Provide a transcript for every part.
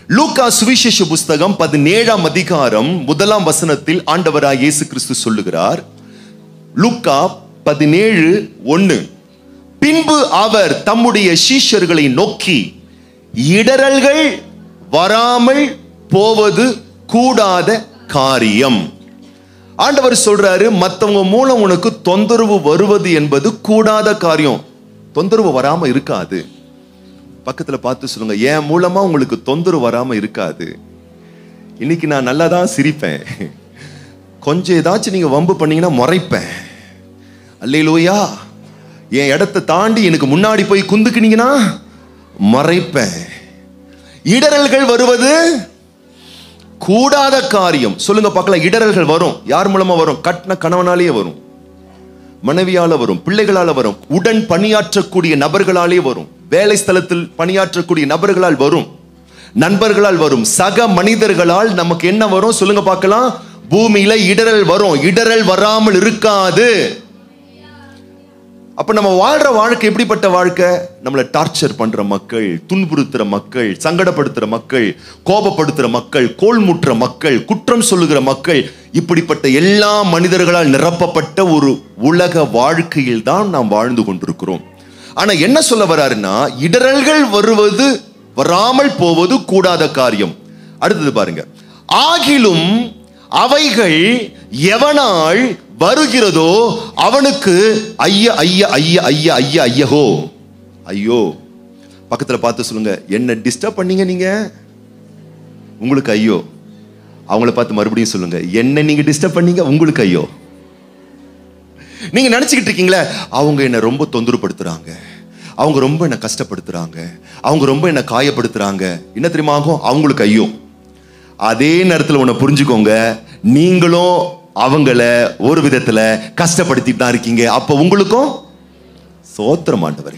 லூக்கா சுவிசேஷ புஸ்தகம் பதினேழாம் அதிகாரம் முதலாம் வசனத்தில் ஆண்டவராய் இயேசு கிறிஸ்து சொல்லுகிறார் லூக்கா பதினேழு ஒன்னு பின்பு அவர் தம்முடைய சீஷர்களை நோக்கி இடரல்கள் வராமல் போவது கூடாத காரியம் ஆண்டவர் சொல்றாரு மத்தவங்க மூலம் உனக்கு தொந்தரவு வருவது என்பது கூடாத காரியம் தொந்தரவு வராம இருக்காது பக்கத்துல பார்த்து சொல்லுங்க என் மூலமா உங்களுக்கு தொந்தரவு வராம இருக்காது இன்னைக்கு நான் நல்லா தான் சிரிப்பேன் கொஞ்சம் ஏதாச்சும் நீங்க வம்பு பண்ணீங்கன்னா முறைப்பேன் அல்லையிலோயா என் இடத்தை தாண்டி எனக்கு முன்னாடி போய் குந்துக்குனீங்கன்னா மறைப்பேன் இடரல்கள் வருவது கூடாத காரியம் சொல்லுங்க பார்க்கலாம் இடரல்கள் வரும் யார் மூலமா வரும் கட்டின கணவனாலேயே வரும் மனைவியால வரும் பிள்ளைகளால வரும் உடன் பணியாற்றக்கூடிய நபர்களாலே வரும் வேலை ஸ்தலத்தில் பணியாற்றக்கூடிய நபர்களால் வரும் நண்பர்களால் வரும் சக மனிதர்களால் நமக்கு என்ன வரும் சொல்லுங்க பார்க்கலாம் பூமியில இடரல் வரும் இடரல் வராமல் இருக்காது அப்ப நம்ம வாழ்ற வாழ்க்கை எப்படிப்பட்ட வாழ்க்கை நம்மளை டார்ச்சர் பண்ற மக்கள் துன்புறுத்துற மக்கள் சங்கடப்படுத்துற மக்கள் கோபப்படுத்துற மக்கள் கோல்முற்ற மக்கள் குற்றம் சொல்லுகிற மக்கள் இப்படிப்பட்ட எல்லா மனிதர்களால் நிரப்பப்பட்ட ஒரு உலக வாழ்க்கையில் தான் நாம் வாழ்ந்து கொண்டிருக்கிறோம் ஆனா என்ன சொல்ல வராருன்னா இடரல்கள் வருவது வராமல் போவது கூடாத காரியம் அடுத்தது பாருங்க ஆகிலும் அவைகள் எவனால் வருகிறதோ அவனுக்கு ஐய ஐய ஐய ஐய ஐய ஐயஹோ ஐயோ பக்கத்துல பார்த்து சொல்லுங்க என்ன டிஸ்டர்ப் பண்ணீங்க நீங்க உங்களுக்கு ஐயோ அவங்கள பார்த்து மறுபடியும் சொல்லுங்க என்ன நீங்க டிஸ்டர்ப் பண்ணீங்க உங்களுக்கு ஐயோ நீங்க நினைச்சுக்கிட்டு இருக்கீங்களே அவங்க என்ன ரொம்ப தொந்தரவுப்படுத்துறாங்க அவங்க ரொம்ப என்ன கஷ்டப்படுத்துறாங்க அவங்க ரொம்ப என்ன காயப்படுத்துறாங்க என்ன தெரியுமா ஆகும் அவங்களுக்கு ஐயோ அதே நேரத்தில் உன்னை புரிஞ்சுக்கோங்க நீங்களும் அவங்கள ஒரு விதத்துல கஷ்டப்படுத்திட்டு தான் இருக்கீங்க அப்ப உங்களுக்கும் சோத்திரம் ஆண்டவரே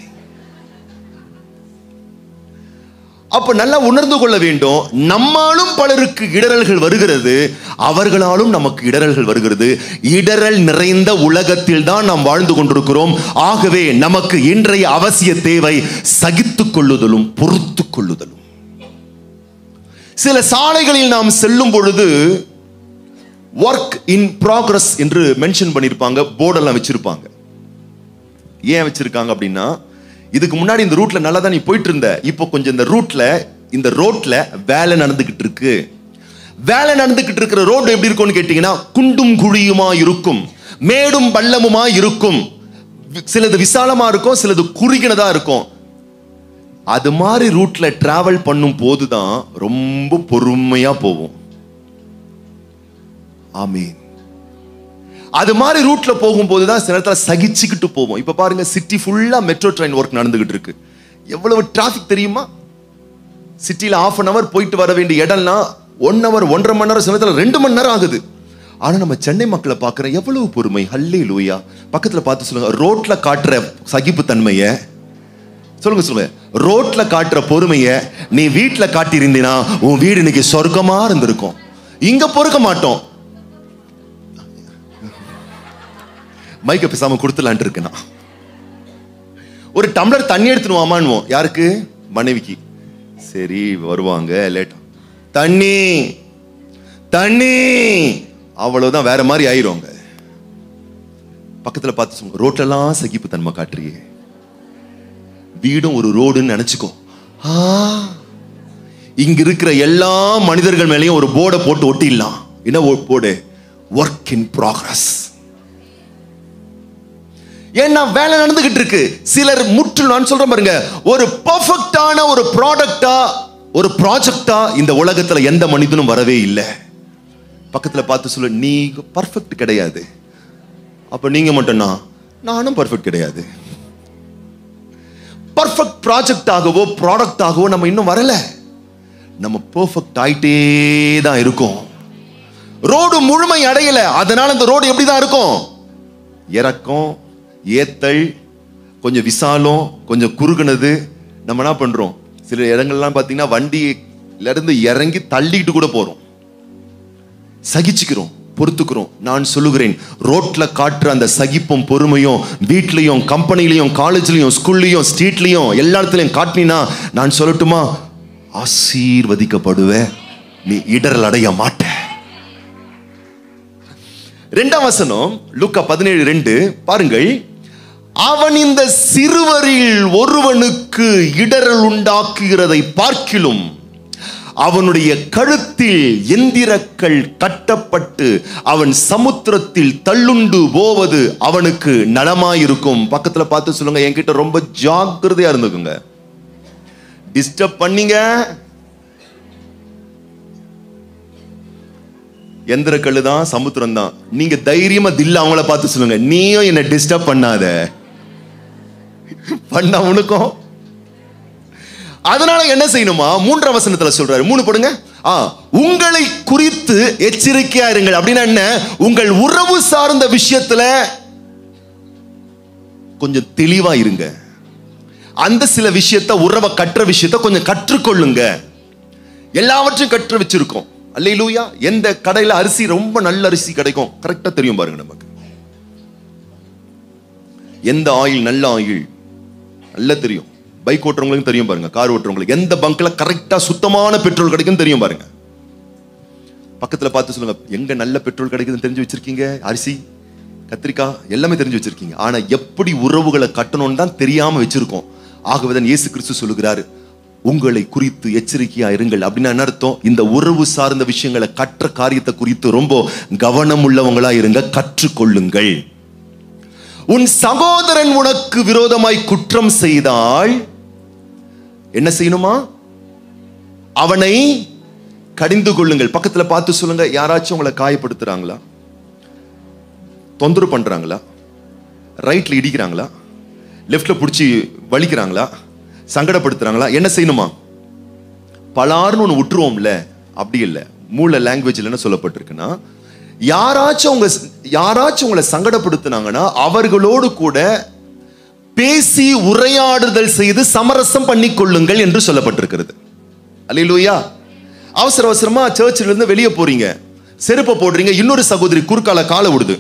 அப்ப நல்லா உணர்ந்து கொள்ள வேண்டும் நம்மாலும் பலருக்கு இடரல்கள் வருகிறது அவர்களாலும் நமக்கு இடரல்கள் வருகிறது இடரல் நிறைந்த உலகத்தில் தான் நாம் வாழ்ந்து கொண்டிருக்கிறோம் ஆகவே நமக்கு இன்றைய அவசிய தேவை சகித்துக் கொள்ளுதலும் பொறுத்து கொள்ளுதலும் சில சாலைகளில் நாம் செல்லும் பொழுது ஒர்க் இன் ப்ராக்ரஸ் என்று மென்ஷன் பண்ணியிருப்பாங்க போர்டெல்லாம் வச்சிருப்பாங்க ஏன் வச்சிருக்காங்க அப்படின்னா இதுக்கு முன்னாடி இந்த ரூட்ல நல்லா தான் நீ போயிட்டு இருந்த இப்போ கொஞ்சம் இந்த ரூட்ல இந்த ரோட்ல வேலை நடந்துகிட்டு இருக்கு வேலை நடந்துகிட்டு இருக்கிற ரோடு எப்படி இருக்கும்னு கேட்டீங்கன்னா குண்டும் குழியுமா இருக்கும் மேடும் பள்ளமுமா இருக்கும் சிலது விசாலமா இருக்கும் சிலது குறுகினதா இருக்கும் அது மாதிரி ரூட்ல டிராவல் பண்ணும் போதுதான் ரொம்ப பொறுமையா போவோம் ஆமீன் அது மாதிரி ரூட்ல போகும்போது தான் சில நேரத்தில் சகிச்சுக்கிட்டு போவோம் இப்போ பாருங்க சிட்டி ஃபுல்லா மெட்ரோ ட்ரெயின் ஒர்க் நடந்துகிட்டு இருக்கு எவ்வளவு டிராஃபிக் தெரியுமா சிட்டியில் ஆஃப் அன் அவர் போயிட்டு வர வேண்டிய இடம்லாம் ஒன் ஹவர் ஒன்றரை மணி நேரம் சமயத்தில் ரெண்டு மணி நேரம் ஆகுது ஆனா நம்ம சென்னை மக்களை பார்க்குறோம் எவ்வளவு பொறுமை ஹல்லே லூயா பக்கத்துல பார்த்து சொல்லுங்க ரோட்ல காட்டுற சகிப்பு தன்மையை சொல்லுங்க சொல்லுங்க ரோட்ல காட்டுற பொறுமைய நீ வீட்ல காட்டியிருந்தீனா உன் வீடு இன்னைக்கு சொர்க்கமா இருந்திருக்கும் இங்க பொறுக்க மாட்டோம் மைக்க பேசாம கொடுத்துலான்ட்டு இருக்கேன் நான். ஒரு டம்ளர் தண்ணி எடுத்துன்னு வாமான்னுவோம் யாருக்கு மனைவிக்கு சரி வருவாங்க லேட்டா தண்ணி தண்ணி அவ்வளவுதான் வேற மாதிரி ஆயிருவாங்க பக்கத்துல பார்த்து சொல்லுங்க ரோட்லலாம் சகிப்பு தன்மை காட்டுறியே வீடும் ஒரு ரோடுன்னு நினைச்சுக்கோ ஆ, இங்க இருக்கிற எல்லா மனிதர்கள் மேலேயும் ஒரு போர்டை போட்டு ஒட்டிடலாம் என்ன போர்டு ஒர்க் இன் ப்ராக்ரஸ் ஏன்னா வேலை நடந்துகிட்டு இருக்கு சிலர் முற்று நான் சொல்றேன் பாருங்க ஒரு பர்ஃபெக்டான ஒரு ப்ராடக்டா ஒரு ப்ராஜெக்டா இந்த உலகத்துல எந்த மனிதனும் வரவே இல்லை பக்கத்துல பார்த்து சொல்ல நீ பர்ஃபெக்ட் கிடையாது அப்ப நீங்க மட்டும்னா நானும் பர்ஃபெக்ட் கிடையாது பர்ஃபெக்ட் ப்ராஜெக்ட் ஆகவோ ப்ராடக்ட் ஆகவோ நம்ம இன்னும் வரல நம்ம பெர்ஃபெக்ட் ஆயிட்டே தான் இருக்கோம் ரோடு முழுமை அடையல அதனால இந்த ரோடு எப்படி தான் இருக்கும் இறக்கம் ஏத்தல் கொஞ்சம் விசாலம் கொஞ்சம் குறுகுனது நம்ம என்ன பண்றோம் சில இடங்கள்லாம் பார்த்தீங்கன்னா வண்டியில இருந்து இறங்கி தள்ளிக்கிட்டு கூட போறோம் சகிச்சுக்கிறோம் பொறுத்துக்கிறோம் நான் சொல்லுகிறேன் ரோட்ல காட்டுற அந்த சகிப்பும் பொறுமையும் வீட்லயும் கம்பெனிலையும் காலேஜ்லயும் ஸ்கூல்லையும் ஸ்ட்ரீட்லயும் எல்லா இடத்துலயும் காட்டினா நான் சொல்லட்டுமா ஆசீர்வதிக்கப்படுவ நீ இடரல் அடைய மாட்ட ரெண்டாம் வசனம் லூக்கா பதினேழு ரெண்டு பாருங்கள் அவன் இந்த சிறுவரில் ஒருவனுக்கு இடரல் உண்டாக்குகிறதை பார்க்கிலும் அவனுடைய கழுத்தில் எந்திரக்கள் கட்டப்பட்டு அவன் சமுத்திரத்தில் தள்ளுண்டு போவது அவனுக்கு நலமாயிருக்கும் பக்கத்துல பார்த்து சொல்லுங்க என்கிட்ட ரொம்ப ஜாக்கிரதையா இருந்துக்குங்க டிஸ்டர்ப் பண்ணீங்க எந்திர கல்லு தான் சமுத்திரம் தான் நீங்க தைரியமா தில்ல அவங்கள பார்த்து சொல்லுங்க நீயும் என்ன டிஸ்டர்ப் பண்ணாத பண்ண உனக்கும் அதனால என்ன செய்யணுமா மூன்றாம் வசனத்துல சொல்றாரு மூணு போடுங்க ஆ உங்களை குறித்து எச்சரிக்கையா இருங்கள் அப்படின்னா என்ன உங்கள் உறவு சார்ந்த விஷயத்துல கொஞ்சம் தெளிவா இருங்க அந்த சில விஷயத்த உறவை கற்ற விஷயத்த கொஞ்சம் கற்றுக்கொள்ளுங்க எல்லாவற்றையும் கற்று வச்சிருக்கோம் அல்லையிலூயா எந்த கடையில அரிசி ரொம்ப நல்ல அரிசி கிடைக்கும் கரெக்டா தெரியும் பாருங்க நமக்கு எந்த ஆயில் நல்ல ஆயில் நல்லா தெரியும் பைக் ஓட்டுறவங்களுக்கு தெரியும் பாருங்க கார் ஓட்டுறவங்களுக்கு எந்த பங்க்ல கரெக்டா சுத்தமான பெட்ரோல் கிடைக்கும் தெரியும் பாருங்க பக்கத்துல பார்த்து சொல்லுங்க எங்க நல்ல பெட்ரோல் கிடைக்குதுன்னு தெரிஞ்சு வச்சிருக்கீங்க அரிசி கத்திரிக்காய் எல்லாமே தெரிஞ்சு வச்சிருக்கீங்க ஆனா எப்படி உறவுகளை கட்டணும்னு தான் தெரியாம வச்சிருக்கோம் ஆகவேதான் இயேசு கிறிஸ்து சொல்லுகிறாரு உங்களை குறித்து எச்சரிக்கையா இருங்கள் அப்படின்னா என்ன அர்த்தம் இந்த உறவு சார்ந்த விஷயங்களை கற்ற காரியத்தை குறித்து ரொம்ப கவனம் உள்ளவங்களா இருங்க கற்றுக்கொள்ளுங்கள் உன் சகோதரன் உனக்கு விரோதமாய் குற்றம் செய்தால் என்ன செய்யணுமா அவனை கடிந்து கொள்ளுங்கள் பக்கத்துல பார்த்து சொல்லுங்க யாராச்சும் உங்களை காயப்படுத்துறாங்களா தொந்தரவு பண்றாங்களா ரைட்ல இடிக்கிறாங்களா லெஃப்ட்ல பிடிச்சி வலிக்கிறாங்களா சங்கடப்படுத்துறாங்களா என்ன செய்யணுமா பலார்னு ஒன்று விட்டுருவோம்ல அப்படி இல்லை மூல லாங்குவேஜ்ல என்ன சொல்லப்பட்டிருக்குன்னா யாராச்சும் உங்க யாராச்சும் உங்களை சங்கடப்படுத்துனாங்கன்னா அவர்களோடு கூட பேசி உரையாடுதல் செய்து சமரசம் பண்ணிக் கொள்ளுங்கள் என்று சொல்லப்பட்டிருக்கிறது அல்லையிலூயா அவசர அவசரமா சர்ச்சில் இருந்து வெளியே போறீங்க செருப்பை போடுறீங்க இன்னொரு சகோதரி குறுக்கால காலை விடுது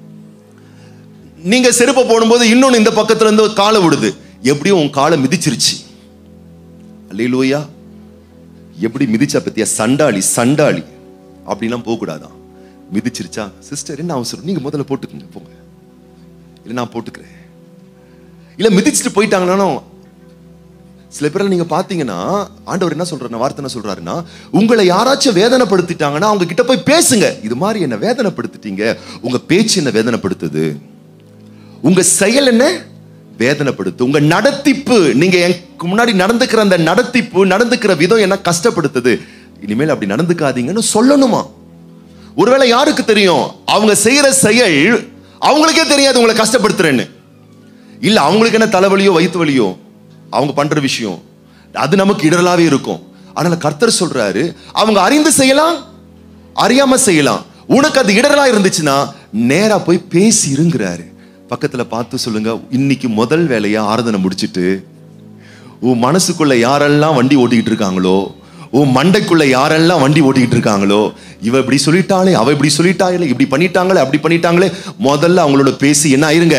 நீங்க செருப்பை போடும்போது இன்னொன்னு இந்த பக்கத்துல இருந்து காலை விடுது எப்படியும் உன் காலை மிதிச்சிருச்சு அல்லையிலூயா எப்படி மிதிச்சா பத்தியா சண்டாளி சண்டாளி அப்படிலாம் போகக்கூடாதான் மிதிச்சிருச்சா சிஸ்டர் என்ன அவசரம் நீங்க முதல்ல போட்டுக்கங்க போங்க இல்லை நான் போட்டுக்கிறேன் இல்ல மிதிச்சுட்டு போயிட்டாங்கனாலும் சில பேர்ல நீங்க பாத்தீங்கன்னா ஆண்டவர் என்ன சொல்றாரு வார்த்தை என்ன சொல்றாருன்னா உங்களை யாராச்சும் வேதனைப்படுத்திட்டாங்கன்னா அவங்க கிட்ட போய் பேசுங்க இது மாதிரி என்ன வேதனைப்படுத்திட்டீங்க உங்க பேச்சு என்ன வேதனைப்படுத்துது உங்க செயல் என்ன வேதனைப்படுத்து உங்க நடத்திப்பு நீங்க எனக்கு முன்னாடி நடந்துக்கிற அந்த நடத்திப்பு நடந்துக்கிற விதம் என்ன கஷ்டப்படுத்துது இனிமேல் அப்படி நடந்துக்காதீங்கன்னு சொல்லணுமா ஒருவேளை யாருக்கு தெரியும் அவங்க செய்யற செயல் அவங்களுக்கே தெரியாது உங்களை கஷ்டப்படுத்துறேன்னு இல்ல அவங்களுக்கு என்ன தலைவலியோ வயிற்று வலியோ அவங்க பண்ற விஷயம் அது நமக்கு இடரலாவே இருக்கும் அதனால கர்த்தர் சொல்றாரு அவங்க அறிந்து செய்யலாம் அறியாம செய்யலாம் உனக்கு அது இடரலா இருந்துச்சுன்னா நேரா போய் பேசி இருங்கிறாரு பக்கத்துல பார்த்து சொல்லுங்க இன்னைக்கு முதல் வேலையா ஆராதனை முடிச்சிட்டு உன் மனசுக்குள்ள யாரெல்லாம் வண்டி ஓட்டிக்கிட்டு இருக்காங்களோ உன் மண்டைக்குள்ள யாரெல்லாம் வண்டி ஓட்டிக்கிட்டு இருக்காங்களோ இவ இப்படி சொல்லிட்டாளே அவ இப்படி சொல்லிட்டாங்களே இப்படி பண்ணிட்டாங்களே அப்படி பண்ணிட்டாங்களே முதல்ல அவங்களோட பேசி என்ன ஆயிருங்க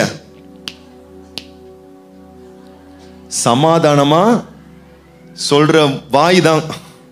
சமாதானமா சொல்ற வாய் தான்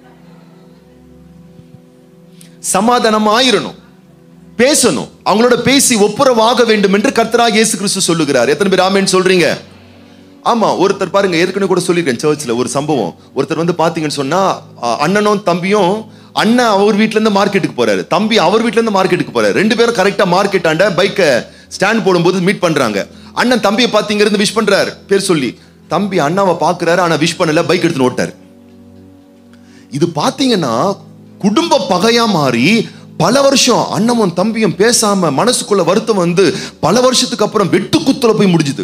சமாதானமா ஆயிரணும் பேசணும் அவங்களோட பேசி ஒப்புரவாக வேண்டும் என்று கர்த்தராக இயேசு கிறிஸ்து சொல்லுகிறார் எத்தனை பேர் ஆமேன்னு சொல்றீங்க ஆமா ஒருத்தர் பாருங்க ஏற்கனவே கூட சொல்லியிருக்கேன் சர்ச்சில் ஒரு சம்பவம் ஒருத்தர் வந்து பாத்தீங்கன்னு சொன்னா அ, அண்ணனும் தம்பியும் அண்ணன் அவர் வீட்ல இருந்து மார்க்கெட்டுக்கு போறாரு தம்பி அவர் வீட்ல இருந்து மார்க்கெட்டுக்கு போறாரு ரெண்டு பேரும் கரெக்டா மார்க்கெட் ஆண்ட பைக்கை ஸ்டாண்ட் போடும்போது மீட் பண்றாங்க அண்ணன் தம்பியை பார்த்து இங்க இருந்து விஷ் பண்றாரு பேர் சொல்லி தம்பி அண்ணாவை பாக்குறாரு ஆனா விஷ் பண்ணல பைக் எடுத்துன்னு ஓட்டாரு இது பாத்தீங்கன்னா குடும்ப பகையா மாறி பல வருஷம் அண்ணமும் தம்பியும் பேசாம மனசுக்குள்ள வருத்தம் வந்து பல வருஷத்துக்கு அப்புறம் வெட்டு குத்துல போய் முடிஞ்சுது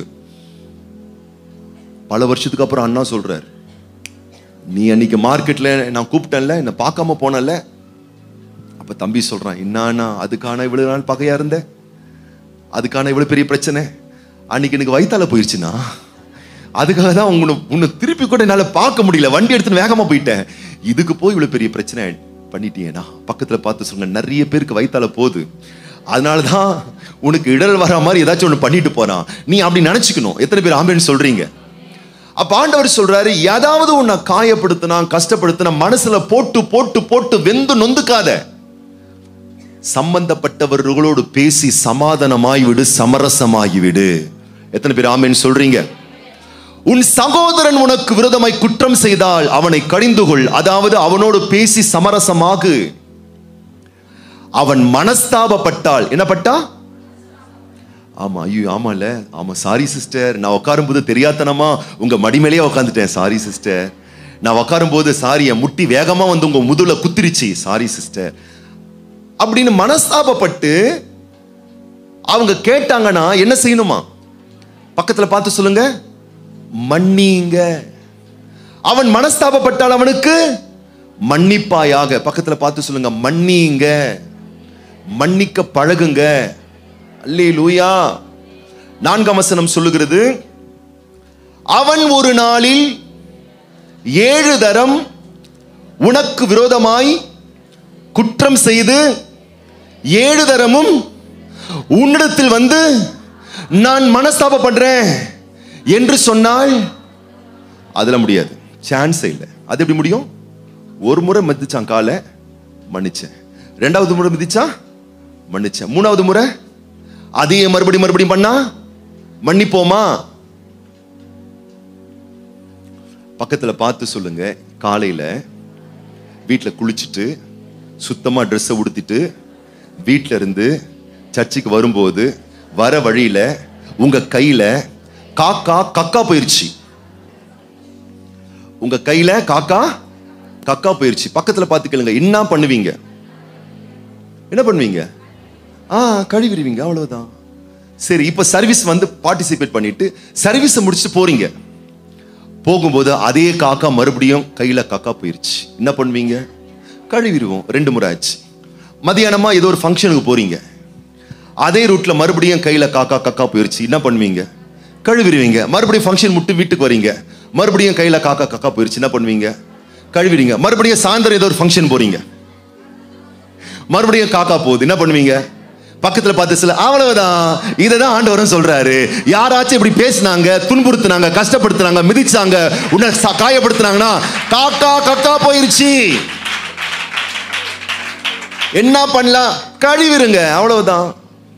பல வருஷத்துக்கு அப்புறம் அண்ணா சொல்றாரு நீ அன்னைக்கு மார்க்கெட்ல நான் கூப்பிட்டேன்ல என்னை பார்க்காம போனல அப்ப தம்பி சொல்றான் என்னன்னா அதுக்கான இவ்வளவு நாள் பகையா இருந்த அதுக்கான இவ்வளவு பெரிய பிரச்சனை அன்னைக்கு எனக்கு வயித்தால போயிருச்சுன்னா அதுக்காக தான் உன்னை உன்னை திருப்பி கூட என்னால பார்க்க முடியல வண்டி எடுத்துன்னு வேகமா போயிட்டேன் இதுக்கு போய் இவ்வளவு பெரிய பிரச்சனை பண்ணிட்டியேனா பக்கத்துல பார்த்து சொல்லுங்க நிறைய பேருக்கு வயித்தால போகுது அதனால தான் உனக்கு இடர் வர மாதிரி ஏதாச்சும் ஒன்று பண்ணிட்டு போறான் நீ அப்படி நினைச்சுக்கணும் எத்தனை பேர் ஆம்பேன்னு சொல்றீங்க அப்ப ஆண்டவர் சொல்றாரு ஏதாவது உன்னை காயப்படுத்தினா கஷ்டப்படுத்தினா மனசுல போட்டு போட்டு போட்டு வெந்து நொந்துக்காத சம்பந்தப்பட்டவர்களோடு பேசி சமாதானமாய் விடு சமரசமாகி விடு எத்தனை பேர் ஆமேன்னு சொல்றீங்க உன் சகோதரன் உனக்கு விரோதமாய் குற்றம் செய்தால் அவனை கடிந்து கொள் அதாவது அவனோடு பேசி சமரசமாகு அவன் மனஸ்தாபப்பட்டால் என்ன பட்டா ஆமா ஐயோ ஆமால ஆமா சாரி சிஸ்டர் நான் உட்காரும்போது தெரியாதனமா உங்க மடி மேலேயே உட்காந்துட்டேன் சாரி சிஸ்டர் நான் உட்காரும்போது சாரி என் முட்டி வேகமா வந்து உங்க முதுல குத்திருச்சு சாரி சிஸ்டர் அப்படின்னு மனஸ்தாபப்பட்டு அவங்க கேட்டாங்கன்னா என்ன செய்யணுமா பக்கத்துல பார்த்து சொல்லுங்க மன்னிங்க அவன் மனஸ்தாபப்பட்டால் அவனுக்கு மன்னிப்பாயாக பக்கத்துல பார்த்து சொல்லுங்க மன்னிங்க மன்னிக்க பழகுங்க அல்லேலூயா நான்காம் வசனம் சொல்லுகிறது அவன் ஒரு நாளில் ஏழு தரம் உனக்கு விரோதமாய் குற்றம் செய்து ஏழு தரமும் உன்னிடத்தில் வந்து நான் மனஸ்தாபப்படுறேன் என்று சொன்னால் அதுல முடியாது சான்ஸே இல்லை அது எப்படி முடியும் ஒரு முறை மிதிச்சான் காலை மன்னிச்சேன் ரெண்டாவது முறை மிதிச்சான் மன்னிச்சேன் மூணாவது முறை அதையே மறுபடியும் மறுபடியும் பண்ணா மன்னிப்போமா பக்கத்துல பார்த்து சொல்லுங்க காலையில வீட்டுல குளிச்சுட்டு சுத்தமா ட்ரெஸ்ஸை உடுத்திட்டு வீட்ல இருந்து சர்ச்சுக்கு வரும்போது வர வழியில உங்க கையில காக்கா கக்கா போயிருச்சு உங்க கையில காக்கா கக்கா போயிருச்சு பக்கத்துல பார்த்து கேளுங்க என்ன பண்ணுவீங்க என்ன பண்ணுவீங்க ஆ கழுவிடுவீங்க அவ்வளவுதான் சரி இப்போ சர்வீஸ் வந்து பார்ட்டிசிபேட் பண்ணிட்டு சர்வீஸை முடிச்சுட்டு போறீங்க போகும்போது அதே காக்கா மறுபடியும் கையில காக்கா போயிருச்சு என்ன பண்ணுவீங்க கழுவிடுவோம் ரெண்டு முறை ஆச்சு மதியானமா ஏதோ ஒரு ஃபங்க்ஷனுக்கு போறீங்க அதே ரூட்ல மறுபடியும் கையில காக்கா காக்கா போயிருச்சு என்ன பண்ணுவீங்க கழுவிடுவீங்க மறுபடியும் ஃபங்க்ஷன் முட்டு வீட்டுக்கு வரீங்க மறுபடியும் கையில காக்கா காக்கா போயிருச்சு என்ன பண்ணுவீங்க கழுவிடுங்க மறுபடியும் சாயந்தரம் ஏதோ ஒரு ஃபங்க்ஷன் போறீங்க மறுபடியும் காக்கா போகுது என்ன பண்ணுவீங்க பக்கத்துல பார்த்து சில அவ்வளவுதான் இதை தான் ஆண்டவரும் சொல்றாரு யாராச்சும் இப்படி பேசினாங்க துன்புறுத்துனாங்க கஷ்டப்படுத்துனாங்க மிதிச்சாங்க உன்னை ச- காயப்படுத்துனாங்கன்னா காக்கா கக்கா போயிருச்சு என்ன பண்ணலாம் கழுவிருங்க அவ்வளவுதான்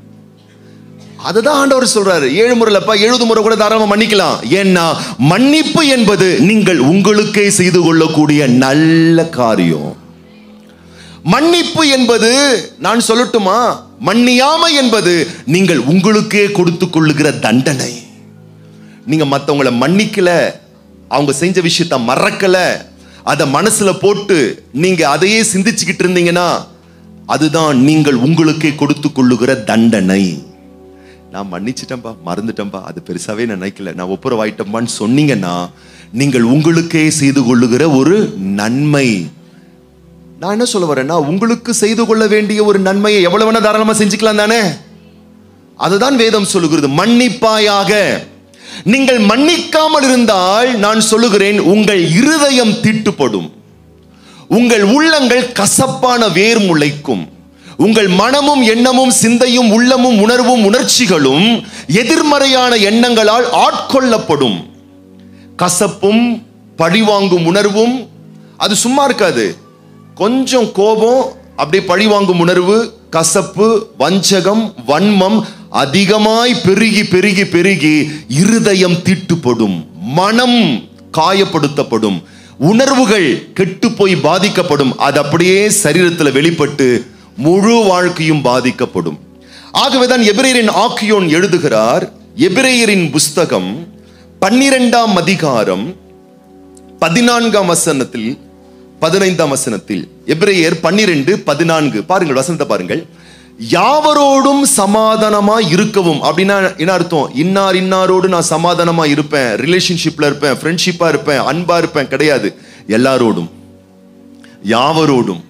அதுதான் ஆண்டவர் சொல்றாரு ஏழு முறைலப்பா எழுபது முறை கூட தாராளமா மன்னிக்கலாம் ஏன்னா மன்னிப்பு என்பது நீங்கள் உங்களுக்கே செய்து கொள்ளக்கூடிய நல்ல காரியம் மன்னிப்பு என்பது நான் சொல்லட்டுமா மன்னியாமை என்பது நீங்கள் உங்களுக்கே கொடுத்து கொள்ளுகிற தண்டனை நீங்க மத்தவங்கள மன்னிக்கல அவங்க செஞ்ச விஷயத்த மறக்கல அதை மனசுல போட்டு நீங்க அதையே சிந்திச்சுக்கிட்டு இருந்தீங்கன்னா அதுதான் நீங்கள் உங்களுக்கே கொடுத்து கொள்ளுகிற தண்டனை நான் மன்னிச்சிட்டேன்பா மறந்துட்டேன்பா அது பெருசாவே நான் நினைக்கல நான் ஒப்புரவாயிட்டேன்பான்னு சொன்னீங்கன்னா நீங்கள் உங்களுக்கே செய்து கொள்ளுகிற ஒரு நன்மை நான் என்ன சொல்ல வரேன்னா உங்களுக்கு செய்து கொள்ள வேண்டிய ஒரு நன்மையை எவ்வளவு வேணா தாராளமா செஞ்சுக்கலாம் தானே அதுதான் வேதம் சொல்லுகிறது மன்னிப்பாயாக நீங்கள் மன்னிக்காமல் இருந்தால் நான் சொல்லுகிறேன் உங்கள் இருதயம் தீட்டுப்படும் உங்கள் உள்ளங்கள் கசப்பான வேர் முளைக்கும் உங்கள் மனமும் எண்ணமும் சிந்தையும் உள்ளமும் உணர்வும் உணர்ச்சிகளும் எதிர்மறையான எண்ணங்களால் ஆட்கொள்ளப்படும் கசப்பும் பழிவாங்கும் உணர்வும் அது சும்மா இருக்காது கொஞ்சம் கோபம் அப்படியே பழிவாங்கும் உணர்வு கசப்பு வஞ்சகம் வன்மம் அதிகமாய் பெருகி பெருகி பெருகி இருதயம் தீட்டுப்படும் மனம் காயப்படுத்தப்படும் உணர்வுகள் கெட்டு போய் பாதிக்கப்படும் அது அப்படியே சரீரத்தில் வெளிப்பட்டு முழு வாழ்க்கையும் பாதிக்கப்படும் ஆகவேதான் எபிரேயரின் ஆக்கியோன் எழுதுகிறார் எபிரேயரின் புஸ்தகம் பன்னிரெண்டாம் அதிகாரம் பதினான்காம் வசனத்தில் பதினைந்தாம் வசனத்தில் எபிரேயர் பன்னிரெண்டு பதினான்கு பாருங்கள் வசனத்தை பாருங்கள் யாவரோடும் சமாதானமா இருக்கவும் அப்படின்னா என்ன அர்த்தம் இன்னார் இன்னாரோடு நான் சமாதானமா இருப்பேன் ரிலேஷன்ஷிப்ல இருப்பேன் ஃப்ரெண்ட்ஷிப்பா இருப்பேன் அன்பா இருப்பேன் கிடையாது எல்லாரோடும் யாவரோடும்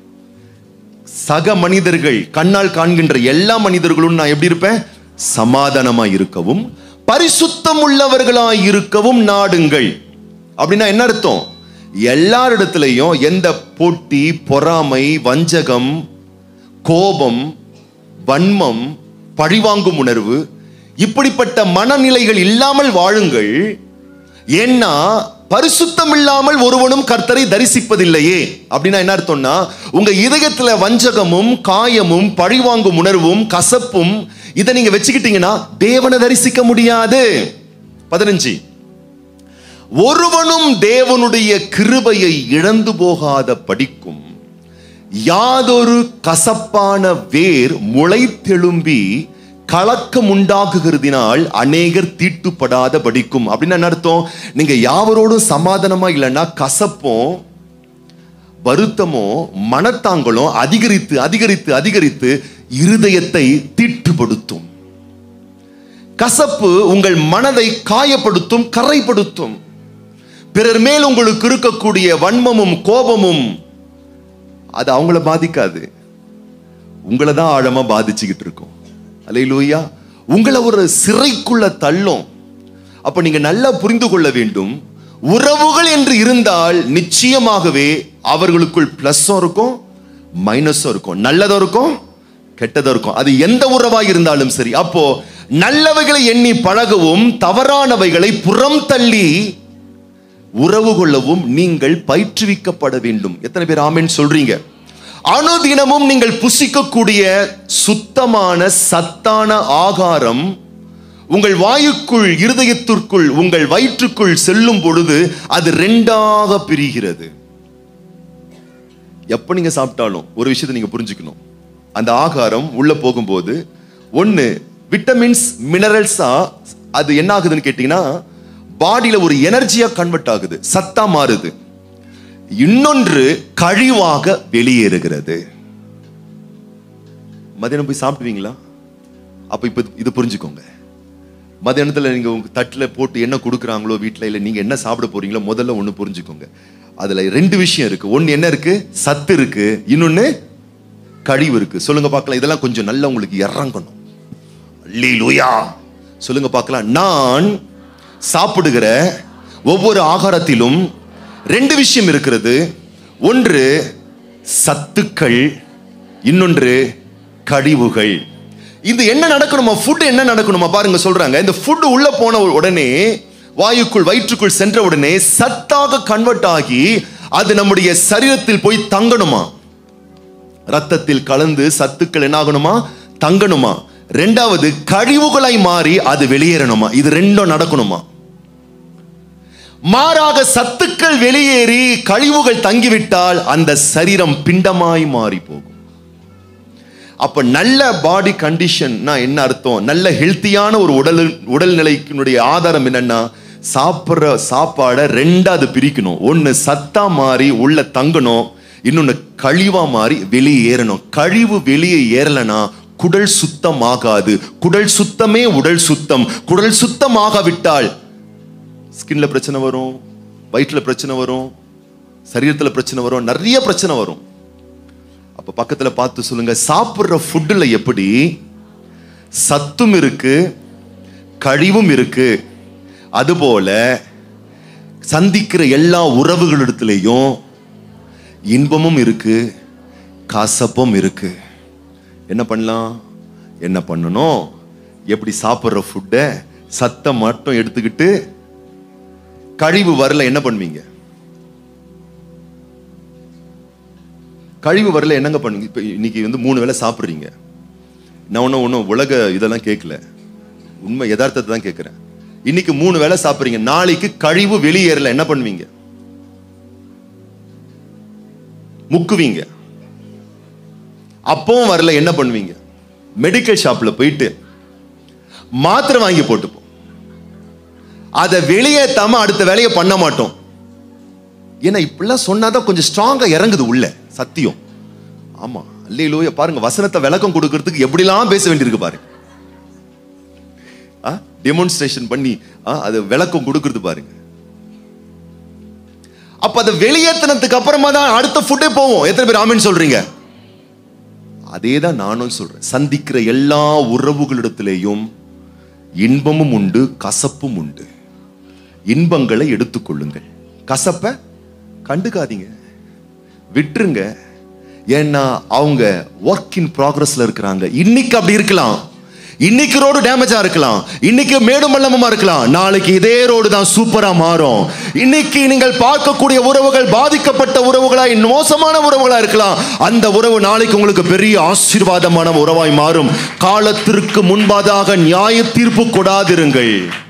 சக மனிதர்கள் கண்ணால் காண்கின்ற எல்லா மனிதர்களும் நான் எப்படி இருப்பேன் சமாதானமா இருக்கவும் பரிசுத்தம் உள்ளவர்களாய் இருக்கவும் நாடுங்கள் அப்படின்னா என்ன அர்த்தம் எல்லாரிடத்திலையும் எந்த போட்டி பொறாமை வஞ்சகம் கோபம் வன்மம் பழிவாங்கும் உணர்வு இப்படிப்பட்ட மனநிலைகள் இல்லாமல் வாழுங்கள் ஏன்னா பரிசுத்தம் இல்லாமல் ஒருவனும் கர்த்தரை தரிசிப்பதில்லையே அப்படின்னா என்ன அர்த்தம்னா உங்க இதயத்துல வஞ்சகமும் காயமும் பழிவாங்கும் உணர்வும் கசப்பும் இதை நீங்க வச்சுக்கிட்டீங்கன்னா தேவனை தரிசிக்க முடியாது பதினஞ்சு ஒருவனும் தேவனுடைய கிருபையை இழந்து போகாத படிக்கும் யாதொரு கசப்பான வேர் முளைத்தெழும்பி கலக்கம் உண்டாக்குகிறதினால் அநேகர் தீட்டுப்படாத படிக்கும் அப்படின்னு என்ன அர்த்தம் நீங்க யாவரோடும் சமாதானமா இல்லைன்னா கசப்பும் வருத்தமோ மனத்தாங்களும் அதிகரித்து அதிகரித்து அதிகரித்து இருதயத்தை தீட்டுப்படுத்தும் கசப்பு உங்கள் மனதை காயப்படுத்தும் கரைப்படுத்தும் பிறர் மேல் உங்களுக்கு இருக்கக்கூடிய வன்மமும் கோபமும் அது அவங்கள பாதிக்காது உங்களை தான் ஆழமா பாதிச்சுக்கிட்டு இருக்கும் அலையிலூயா உங்களை ஒரு சிறைக்குள்ள தள்ளும் அப்ப நீங்க நல்லா புரிந்து கொள்ள வேண்டும் உறவுகள் என்று இருந்தால் நிச்சயமாகவே அவர்களுக்குள் பிளஸும் இருக்கும் மைனஸும் இருக்கும் நல்லதும் இருக்கும் கெட்டதும் இருக்கும் அது எந்த உறவாக இருந்தாலும் சரி அப்போ நல்லவைகளை எண்ணி பழகவும் தவறானவைகளை புறம் தள்ளி உறவு கொள்ளவும் நீங்கள் பயிற்றுவிக்கப்பட வேண்டும் எத்தனை பேர் ஆமென் சொல்றீங்க அனுதினமும் நீங்கள் புசிக்கக்கூடிய சுத்தமான சத்தான ஆகாரம் உங்கள் வாயுக்குள் இருதயத்திற்குள் உங்கள் வயிற்றுக்குள் செல்லும் பொழுது அது ரெண்டாக பிரிகிறது எப்ப நீங்க சாப்பிட்டாலும் ஒரு விஷயத்தை நீங்க புரிஞ்சுக்கணும் அந்த ஆகாரம் உள்ள போகும்போது ஒன்னு விட்டமின்ஸ் மினரல்ஸா அது என்ன ஆகுதுன்னு கேட்டீங்கன்னா பாடியில ஒரு எனர்ஜியா கன்வெர்ட் ஆகுது சத்தா மாறுது இன்னொன்று கழிவாக வெளியேறுகிறது மதியானம் போய் சாப்பிடுவீங்களா அப்ப இப்ப இது புரிஞ்சுக்கோங்க மதியானத்துல நீங்க உங்க தட்டுல போட்டு என்ன கொடுக்குறாங்களோ வீட்ல இல்ல நீங்க என்ன சாப்பிட போறீங்களோ முதல்ல ஒண்ணு புரிஞ்சுக்கோங்க அதுல ரெண்டு விஷயம் இருக்கு ஒண்ணு என்ன இருக்கு சத்து இருக்கு இன்னொன்னு கழிவு இருக்கு சொல்லுங்க பார்க்கலாம் இதெல்லாம் கொஞ்சம் நல்லா உங்களுக்கு இறங்கணும் அல்லேலூயா சொல்லுங்க பார்க்கலாம் நான் சாப்பிடுகிற ஒவ்வொரு ஆகாரத்திலும் ரெண்டு விஷயம் இருக்கிறது ஒன்று சத்துக்கள் இன்னொன்று கழிவுகள் இது என்ன நடக்கணுமா ஃபுட் என்ன நடக்கணுமா பாருங்க சொல்றாங்க இந்த ஃபுட் உள்ள போன உடனே வாயுக்குள் வயிற்றுக்குள் சென்ற உடனே சத்தாக கன்வெர்ட் ஆகி அது நம்முடைய சரீரத்தில் போய் தங்கணுமா ரத்தத்தில் கலந்து சத்துக்கள் என்ன ஆகணுமா தங்கணுமா ரெண்டாவது கழிவுகளாய் மாறி அது வெளியேறணுமா இது ரெண்டும் நடக்கணுமா மாறாக சத்துக்கள் வெளியேறி கழிவுகள் தங்கிவிட்டால் அந்த சரீரம் பிண்டமாய் மாறி போகும் அப்ப நல்ல பாடி கண்டிஷன்னா என்ன அர்த்தம் நல்ல ஹெல்த்தியான ஒரு உடல் உடல்நிலைக்கினுடைய ஆதாரம் என்னன்னா சாப்பிட்ற சாப்பாடை ரெண்டாவது பிரிக்கணும் ஒன்னு சத்தா மாறி உள்ள தங்கணும் இன்னொன்னு கழிவா மாறி வெளியே ஏறணும் கழிவு வெளியே ஏறலைன்னா குடல் சுத்தமாகாது குடல் சுத்தமே உடல் சுத்தம் குடல் சுத்தமாகாவிட்டால் ஸ்கின்ல பிரச்சனை வரும் வயிற்றுல பிரச்சனை வரும் சரீரத்துல பிரச்சனை வரும் நிறைய பிரச்சனை வரும் அப்ப பக்கத்துல பார்த்து சொல்லுங்க சாப்பிடுற ஃபுட்டுல எப்படி சத்தும் இருக்கு கழிவும் இருக்கு அதுபோல சந்திக்கிற எல்லா உறவுகளிடத்திலையும் இன்பமும் இருக்கு கசப்பும் இருக்கு என்ன பண்ணலாம் என்ன பண்ணணும் எப்படி சாப்பிட்ற ஃபுட்டை சத்தை மட்டும் எடுத்துக்கிட்டு கழிவு வரல என்ன பண்ணுவீங்க கழிவு வரல என்னங்க பண்ணுவீங்க இப்போ இன்னைக்கு வந்து மூணு வேளை சாப்பிட்றீங்க நான் ஒன்றும் ஒன்றும் உலக இதெல்லாம் கேட்கல உண்மை யதார்த்தத்தை தான் கேட்குறேன் இன்னைக்கு மூணு வேளை சாப்பிட்றீங்க நாளைக்கு கழிவு வெளியேறல என்ன பண்ணுவீங்க முக்குவீங்க அப்பவும் வரல என்ன பண்ணுவீங்க மெடிக்கல் ஷாப்ல போயிட்டு மாத்திரை வாங்கி போட்டுப்போம் அதை வெளியேத்தாம அடுத்த வேலையை பண்ண மாட்டோம் ஏன்னா இப்படிலாம் சொன்னாதான் கொஞ்சம் ஸ்ட்ராங்கா இறங்குது உள்ள சத்தியம் ஆமா அல்லையிலோய பாருங்க வசனத்தை விளக்கம் கொடுக்கறதுக்கு எப்படிலாம் பேச வேண்டியிருக்கு பாருங்க டெமான்ஸ்ட்ரேஷன் பண்ணி ஆ, அது விளக்கம் கொடுக்கறது பாருங்க அப்ப அதை வெளியேத்தினதுக்கு அப்புறமா தான் அடுத்த ஃபுட்டே போவோம் எத்தனை பேர் ஆமின்னு சொல்றீங்க அதே தான் நானும் சொல்றேன் சந்திக்கிற எல்லா உறவுகளிடத்திலேயும் இன்பமும் உண்டு கசப்பும் உண்டு இன்பங்களை எடுத்துக்கொள்ளுங்கள் கசப்பை கண்டுக்காதீங்க விட்டுருங்க ஏன்னா அவங்க ஒர்க் இன் ப்ராக்ரஸ்ல இருக்கிறாங்க இன்னைக்கு அப்படி இருக்கலாம் இன்னைக்கு ரோடு டேமேஜா இருக்கலாம் இன்னைக்கு மேடு மல்லமமா இருக்கலாம் நாளைக்கு இதே ரோடு தான் சூப்பரா மாறும் இன்னைக்கு நீங்கள் பார்க்கக்கூடிய உறவுகள் பாதிக்கப்பட்ட உறவுகளாய் மோசமான உறவுகளா இருக்கலாம் அந்த உறவு நாளைக்கு உங்களுக்கு பெரிய ஆசீர்வாதமான உறவாய் மாறும் காலத்திற்கு முன்பதாக நியாய தீர்ப்பு கொடாதிருங்கள்